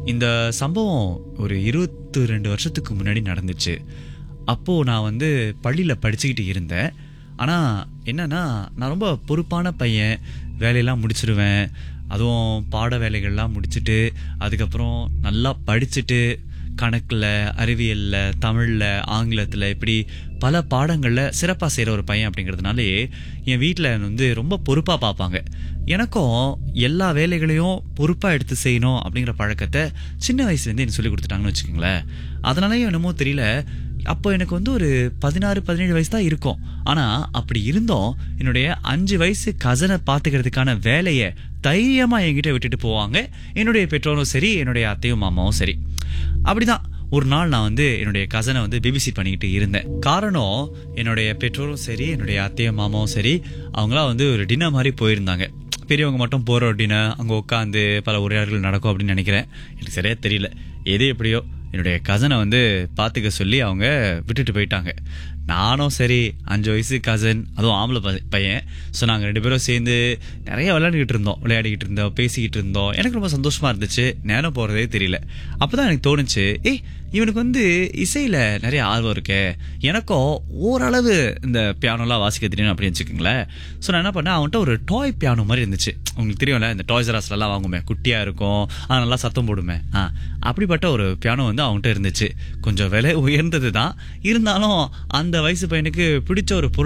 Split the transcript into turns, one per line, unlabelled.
இந்த சம்பவம் ஒரு இருபத்தி ரெண்டு வருஷத்துக்கு முன்னாடி நடந்துச்சு அப்போது நான் வந்து பள்ளியில் படிச்சுக்கிட்டு இருந்தேன் ஆனால் என்னன்னா நான் ரொம்ப பொறுப்பான பையன் வேலையெல்லாம் முடிச்சிருவேன் அதுவும் பாட வேலைகள்லாம் முடிச்சுட்டு அதுக்கப்புறம் நல்லா படிச்சுட்டு கணக்கில் அறிவியலில் தமிழில் ஆங்கிலத்தில் இப்படி பல பாடங்களில் சிறப்பாக செய்கிற ஒரு பையன் அப்படிங்கிறதுனாலே என் வீட்டில் வந்து ரொம்ப பொறுப்பாக பார்ப்பாங்க எனக்கும் எல்லா வேலைகளையும் பொறுப்பாக எடுத்து செய்யணும் அப்படிங்கிற பழக்கத்தை சின்ன வயசுலேருந்து எனக்கு சொல்லி கொடுத்துட்டாங்கன்னு வச்சுக்கோங்களேன் அதனாலயும் என்னமோ தெரியல அப்போ எனக்கு வந்து ஒரு பதினாறு பதினேழு வயசு தான் இருக்கும் ஆனால் அப்படி இருந்தோம் என்னுடைய அஞ்சு வயசு கசனை பார்த்துக்கிறதுக்கான வேலையை தைரியமாக என்கிட்ட விட்டுட்டு போவாங்க என்னுடைய பெற்றோரும் சரி என்னுடைய அத்தையும் மாமாவும் சரி அப்படிதான் ஒரு நாள் நான் வந்து என்னுடைய கசனை வந்து பேபிசிட் பண்ணிக்கிட்டு இருந்தேன் காரணம் என்னுடைய பெற்றோரும் சரி என்னுடைய அத்தையும் மாமாவும் சரி அவங்களாம் வந்து ஒரு டின்னர் மாதிரி போயிருந்தாங்க பெரியவங்க மட்டும் போகிற டின்னர் அங்கே உட்காந்து பல உரையாடல்கள் நடக்கும் அப்படின்னு நினைக்கிறேன் எனக்கு சரியா தெரியல எது எப்படியோ என்னுடைய கசனை வந்து பார்த்துக்க சொல்லி அவங்க விட்டுட்டு போயிட்டாங்க நானும் சரி அஞ்சு வயசு கசன் அதுவும் ஆம்பளை ப- பையன் ஸோ நாங்கள் ரெண்டு பேரும் சேர்ந்து நிறைய விளையாடிக்கிட்டு இருந்தோம் விளையாடிக்கிட்டு இருந்தோம் பேசிக்கிட்டு இருந்தோம் எனக்கு ரொம்ப சந்தோஷமா இருந்துச்சு நேரம் போகிறதே தெரியல அப்போ தான் எனக்கு தோணுச்சு ஏய் இவனுக்கு வந்து இசையில் நிறைய ஆர்வம் இருக்கே எனக்கும் ஓரளவு இந்த பியானோலாம் வாசிக்க தெரியும் அப்படின்னு வச்சுக்கோங்களேன் ஸோ நான் என்ன பண்ணேன் அவன்கிட்ட ஒரு டாய் பியானோ மாதிரி இருந்துச்சு உங்களுக்கு தெரியும்ல இந்த டாய்ஸ் ராஸ்லாம் வாங்குமே குட்டியாக இருக்கும் அது நல்லா சத்தம் போடுமே ஆ அப்படிப்பட்ட ஒரு பியானோ வந்து அவன்கிட்ட இருந்துச்சு கொஞ்சம் விலை உயர்ந்தது தான் இருந்தாலும் அந்த வயசு பையனுக்கு பிடிச்ச ஒரு பொருள்